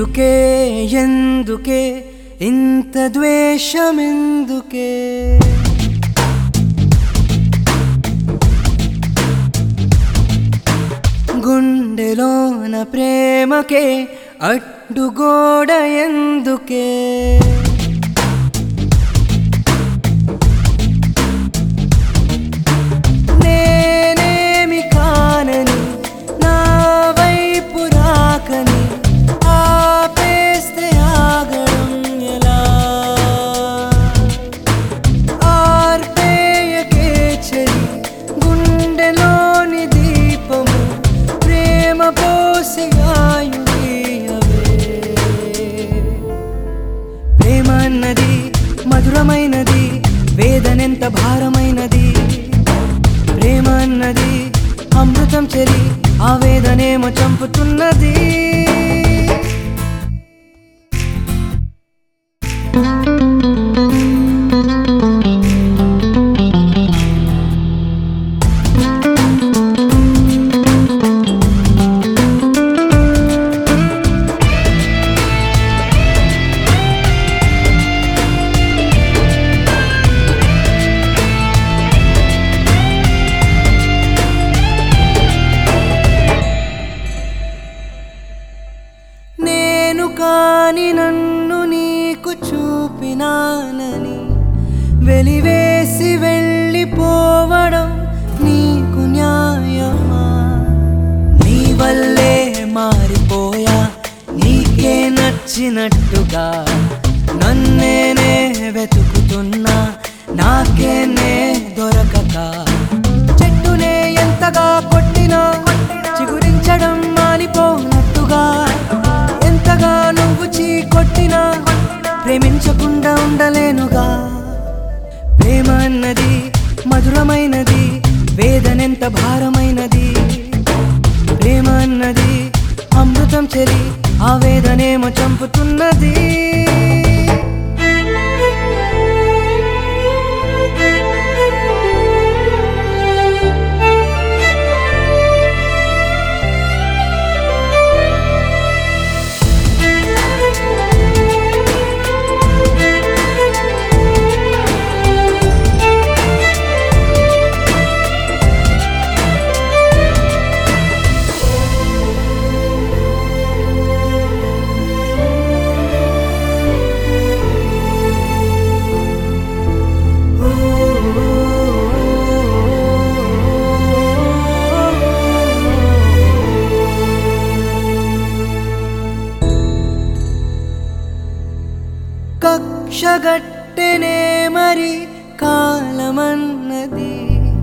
ఎందుకే ఎందుకే ఇంత ద్వేషమెందుకే గుండెలోన ప్రేమకే అడ్డుగోడ ఎందుకే నేనేమి కానని నా వైపు రాకని ఆపేస్తే ఆగడం ఎలా ఆర్పేయకే చెలి గుండెలోని దీపము ప్రేమ పోసి ఆయువే ప్రేమ అన్నది మధురమైనది వేదనెంత భారమైనది ప్రేమ అన్నది అమృతం చెరి ఆవేదనేమో చంపుతున్నది నేను కాని నన్ను నీకు చూపినానని వెలివేసి వెళ్ళిపోవడం నీకు న్యాయమా నీ వల్లే మారిపోయా నీకే నచ్చినట్టుగా నన్నేనే వెతుకుతున్నా నాకేనే దొరకక చెట్టునే ఎంతగా కొట్టినా చిగురించడం మానిపోనట్టుగా ఎంతగా నువ్వు చీ కొట్టినా ప్రేమించకుండా ఉండలేనుగా ప్రేమ అన్నది మధురమైనది వేదనెంత భారమైనది ప్రేమ అన్నది అమృతం చెరి ఆవేదనేమో చంపుతున్నది కక్షగట్టెనే మరి కాలమన్నది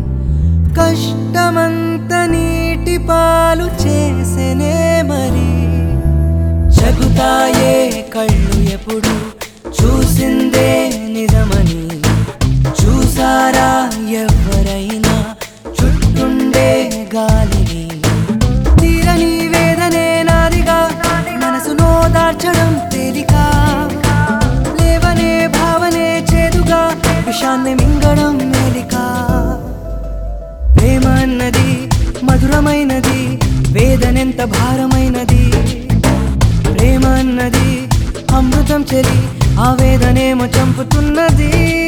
కష్టమంత నీటి పాలు చేసెనే మరి జగుతాయే కళ్ళు ఎప్పుడు చూసిందే నిజమని చూసారా ఎవరైనా చుట్టుండే గాలిని తీరని వేదనే నాదిగా మనసులో దార్చడం తేలిక లేవనే భావనే చేదుగా విషాన్ని మింగడం మేలిక ప్రేమ అన్నది మధురమైనది వేదనెంత భారమైనది ప్రేమ అన్నది అమృతం చెరి ఆవేదనేమో చంపుతున్నది